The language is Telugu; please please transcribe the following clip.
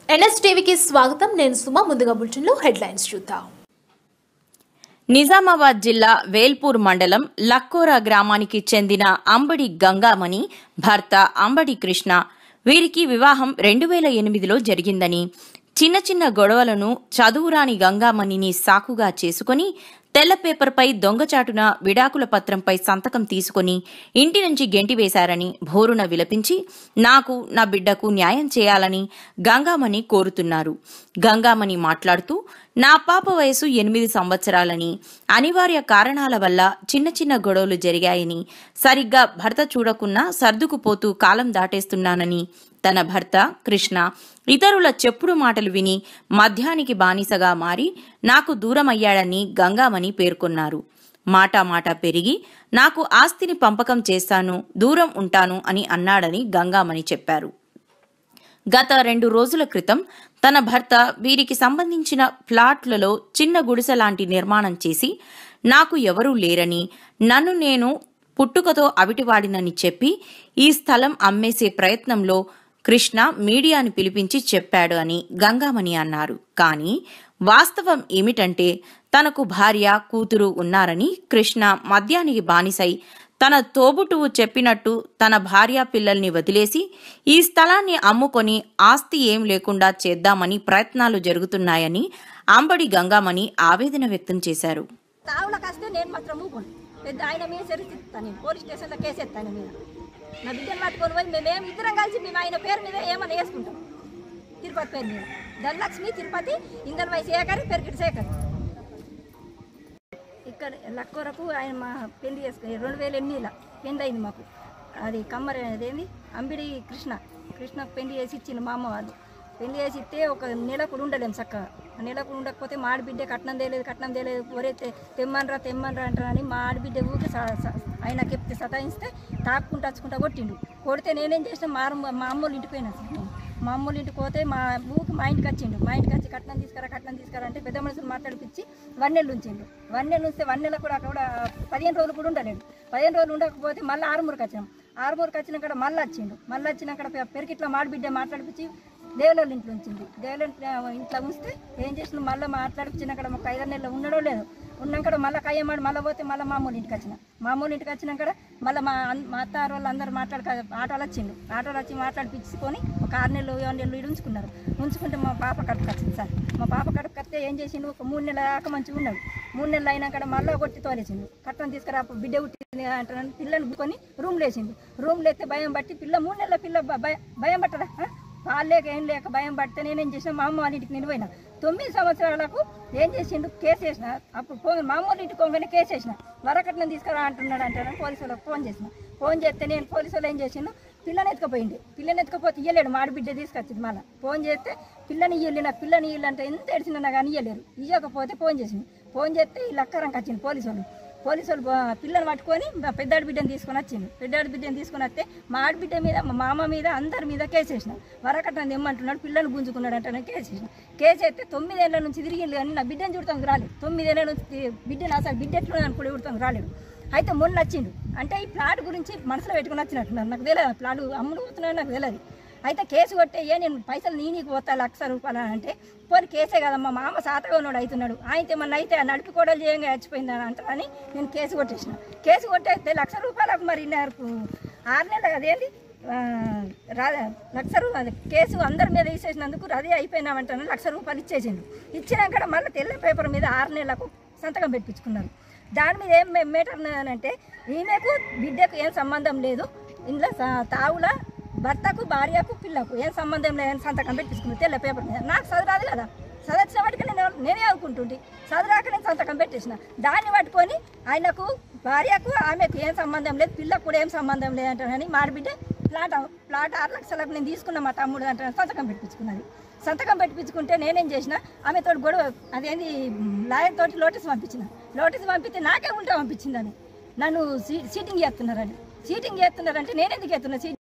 ఎన్ఎస్టీవీకి స్వాగతం నేను సుమ ముందుగా బులెటిన్లో హెడ్లైన్స్ చూద్దాం నిజామాబాద్ జిల్లా వేల్పూర్ మండలం లక్కోరా గ్రామానికి చెందిన అంబడి గంగామణి భర్త అంబడి కృష్ణ వీరికి వివాహం రెండు వేల ఎనిమిదిలో జరిగిందని చిన్న చిన్న గొడవలను చదువురాని గంగామణిని సాకుగా చేసుకుని తెల్ల పేపర్పై దొంగచాటున విడాకుల పత్రంపై సంతకం తీసుకుని ఇంటి నుంచి గెంటివేశారని భోరున విలపించి నాకు నా బిడ్డకు న్యాయం చేయాలని గంగామణి కోరుతున్నారు గంగామణి మాట్లాడుతూ నా పాప వయసు ఎనిమిది సంవత్సరాలని అనివార్య కారణాల వల్ల చిన్న చిన్న గొడవలు జరిగాయని సరిగ్గా భర్త చూడకున్నా సర్దుకుపోతూ కాలం దాటేస్తున్నానని తన భర్త కృష్ణ ఇతరుల చెప్పుడు మాటలు విని మద్యానికి బానిసగా మారి నాకు దూరమయ్యాడని గంగామణి పేర్కొన్నారు మాటా మాట పెరిగి నాకు ఆస్తిని పంపకం చేస్తాను దూరం ఉంటాను అని అన్నాడని గంగామణి చెప్పారు గత రెండు రోజుల క్రితం తన భర్త వీరికి సంబంధించిన ప్లాట్లలో చిన్న గుడిసె లాంటి నిర్మాణం చేసి నాకు ఎవరూ లేరని నన్ను నేను పుట్టుకతో అవిటివాడినని చెప్పి ఈ స్థలం అమ్మేసే ప్రయత్నంలో కృష్ణ మీడియాను పిలిపించి చెప్పాడు అని గంగామణి అన్నారు కానీ వాస్తవం ఏమిటంటే తనకు భార్య కూతురు ఉన్నారని కృష్ణ మద్యానికి బానిసై తన తోబుటువు చెప్పినట్టు తన భార్య పిల్లల్ని వదిలేసి ఈ స్థలాన్ని అమ్ముకొని ఆస్తి ఏం లేకుండా చేద్దామని ప్రయత్నాలు జరుగుతున్నాయని అంబడి గంగామణి ఆవేదన వ్యక్తం చేశారు తావులకు వస్తే నేను మాత్రం ఊకోను పెద్ద ఆయన మీద చరిస్తాను నేను పోలీస్ స్టేషన్లో కేసు ఎత్తాను మీద నా బిడ్డను పట్టుకొని పోయి మేమేం ఇద్దరం కలిసి మేము ఆయన పేరు మీద ఏమన్నా వేసుకుంటాం తిరుపతి పేరు మీద ధనలక్ష్మి తిరుపతి ఇందల వయసు శేఖర్ పెరిగిటి శేఖర్ ఇక్కడ లక్కోరకు ఆయన మా పెళ్లి చేసుకుని రెండు వేల ఎనిమిదిలో పెళ్లి అయింది మాకు అది కమ్మరి అదేంది అంబిడి కృష్ణ కృష్ణ పెళ్లి చేసి ఇచ్చింది మా అమ్మ వాళ్ళు పెళ్లి చేసి ఇస్తే ఒక నెల కూడా ఉండలేము చక్కగా ఆ నెల కూడా ఉండకపోతే మా ఆడబిడ్డ కట్నం తేలేదు కట్నం తేలేదు ఒరే తె- తెమ్మనరా తెమ్మనరా అంటారని మా ఆడబిడ్డ ఊరికి స- స- ఆయన చెప్తే సతాయిస్తే తాక్కుంటూ వచ్చుకుంటా కొట్టిండు కొడితే నేనేం చేసిన మా అమ్మ- మా అమ్మోళ్ళ ఇంటికి పోయినా అసలు నేను. మా అమ్మోళ్ళ ఇంటికి పోతే మా ఊరికి మా ఇంటికి వచ్చిండు మా ఇంటికి వచ్చి కట్నం తీసుకురా కట్నం తీసుకురా అంటే పెద్ద మనుషులు మాట్లాడిపించి వన్నెలు ఉంచిండు వన్నెలు ఉంచితే వన్నెలకు కూడా అక్కడ పదిహేను రోజులు కూడా ఉండలేదు పదిహేను రోజులు ఉండకపోతే మళ్ళీ ఆరుమూరుకి వచ్చినాం ఆరుమూరుకి వచ్చినాక మళ్ళీ వచ్చిండు మళ్ళీ వచ్చినాక పెరికిట్లా మాడిబిడ్డ మాట్లాడిపించి దేవుళ్ళ ఇంట్లో ఉంచింది దేవుళ్ళ ఇంట్లో ఉంచితే ఏం చేసిన మళ్ళీ మాట్లాడిపించినాక మాకు ఐదారు నెలలు ఉన్నాడో లేదు ఉన్నాక మళ్ళీ కయ్యమాడి మళ్ళీ పోతే మళ్ళీ మామూలు ఇంటికి వచ్చిన మామూలు ఇంటికి వచ్చినాక మళ్ళీ మా అన్- మా అత్త వాళ్ళు అందరూ మాట్లాడక ఆటోలు వచ్చిండు ఆటోలు వచ్చి మాట్లాడిపించుకొని ఒక ఆరు నెలలు ఏడు నెలలు ఇటు ఉంచుకున్నారు ఉంచుకుంటే మా పాప కడుపుకి వచ్చింది సార్ మా పాప కడుపుకి వస్తే ఏం చేసిండు ఒక మూడు నెలల దాకా మంచిగా ఉన్నాడు మూడు నెలలు అయినాక మళ్ళీ కొట్టి తోలేసిండు కట్టం తీసుకురా అప్పుడు బిడ్డ పుట్టింది అంటారని పిల్లని బుకొని రూమ్లో వేసిండు రూమ్లో ఎత్తే భయం పట్టి పిల్ల మూడు నెలల పిల్ల భ- భయం భయం పట్టదా ఆ? పాలు లేక ఏం లేక భయం పడితే నేనేం చేసిన మా అమ్మ వాళ్ళ ఇంటికి నేను పోయినా తొమ్మిది సంవత్సరాలకు ఏం చేసిండు కేసు వేసిన అప్పుడు ఫోన్ మా అమ్మ వాళ్ళ ఇంటికి పోగానే కేసు వేసిన వరకట్నం తీసుకురా అంటున్నాడు అంటారని పోలీసు వాళ్ళకి ఫోన్ చేసిన ఫోన్ చేస్తే నేను పోలీసు వాళ్ళు ఏం చేసిండు పిల్లని ఎత్తుకపోయింది పిల్లని ఎత్తుకపోతే ఇయ్యలేడు మాడి బిడ్డ తీసుకొచ్చింది మళ్ళీ ఫోన్ చేస్తే పిల్లని ఇయ్యలే నా పిల్లని ఇయ్యలు అంటే ఎంత ఏడిచినా కానీ ఇయ్యలేరు ఇయ్యకపోతే ఫోన్ చేసింది ఫోన్ చేస్తే ఈ లక్కరంకి వచ్చింది పోలీసు వాళ్ళు పోలీసు వాళ్ళు బా- పిల్లని పట్టుకొని మా పెద్దాడి బిడ్డని తీసుకొని వచ్చింది పెద్దాడి బిడ్డని తీసుకొని వస్తే మా ఆడబిడ్డ మీద మా మామ మీద అందరి మీద కేసు వేసిన వరకట్నం తెమ్మంటున్నాడు పిల్లని గుంజుకున్నాడు అంటే కేసు వేసిన కేసు అయితే తొమ్మిదేళ్ల నుంచి తిరిగి కానీ నా బిడ్డని చూడటానికి రాలేదు తొమ్మిదేళ్ల నుంచి బిడ్డను అసలు బిడ్డ ఎట్లా అనుకుని చూడటానికి రాలేదు అయితే మొన్న వచ్చిండు అంటే ఈ ప్లాట్ గురించి మనసులో పెట్టుకుని వచ్చినట్టున్నారు నాకు తెలియదు ఆ ప్లాట్ అమ్ముడు పోతున్నాడు నాకు తెలియదు అయితే కేసు కొట్టే ఏ నేను పైసలు నీ నీకు పోతా లక్ష రూపాయలు అని అంటే పోనీ కేసే కదమ్మా మా అమ్మ సాతగా ఉన్నాడు అవుతున్నాడు అయితే మన అయితే ఆ నడిపి కూడా చేయంగా చచ్చిపోయింది అని అంటారని నేను కేసు కొట్టేసిన కేసు కొట్టేస్తే లక్ష రూపాయలకు మరి నాకు ఆరు నెలలు అదేంటి ఆ, రా లక్ష రూపాయలు కేసు అందరి మీద తీసేసినందుకు రది అయిపోయినామంటాను లక్ష రూపాయలు ఇచ్చేసిండు ఇచ్చినాక మళ్ళీ తెల్ల పేపర్ మీద ఆరు నెలలకు సంతకం పెట్టించుకున్నారు దాని మీద ఏం మే- మేటర్ అంటే ఈమెకు బిడ్డకు ఏం సంబంధం లేదు ఇందులో సా- తావుల భర్తకు భార్యకు పిల్లకు ఏం సంబంధం లేదని సంతకం పెట్టించుకున్నాను తెల్ల పేపర్ మీద నాకు చదువురాదు కదా చదివిన వాటికి నేను నేనే అనుకుంటుంటే చదువురాక నేను సంతకం పెట్టేసిన దాన్ని పట్టుకొని ఆయనకు భార్యకు ఆమెకు ఏం సంబంధం లేదు పిల్లకు కూడా ఏం సంబంధం లేదంటానని మాడిబిడ్డ ప్లాట్ ప్లాట్ ఆరు లక్షలకు నేను తీసుకున్న మా తమ్ముడు అంటే సంతకం పెట్టించుకున్నది సంతకం పెట్టించుకుంటే నేనేం చేసిన ఆమె తోటి గొడవ అదేంది లాయర్ తోటి నోటీస్ పంపించిన నోటీస్ పంపిస్తే నాకే ఉల్టా పంపించింది అని నన్ను సీ- సీటింగ్ చేస్తున్నారని సీటింగ్ చేస్తున్నారంటే నేను ఎందుకు చేస్తున్నా సీటింగ్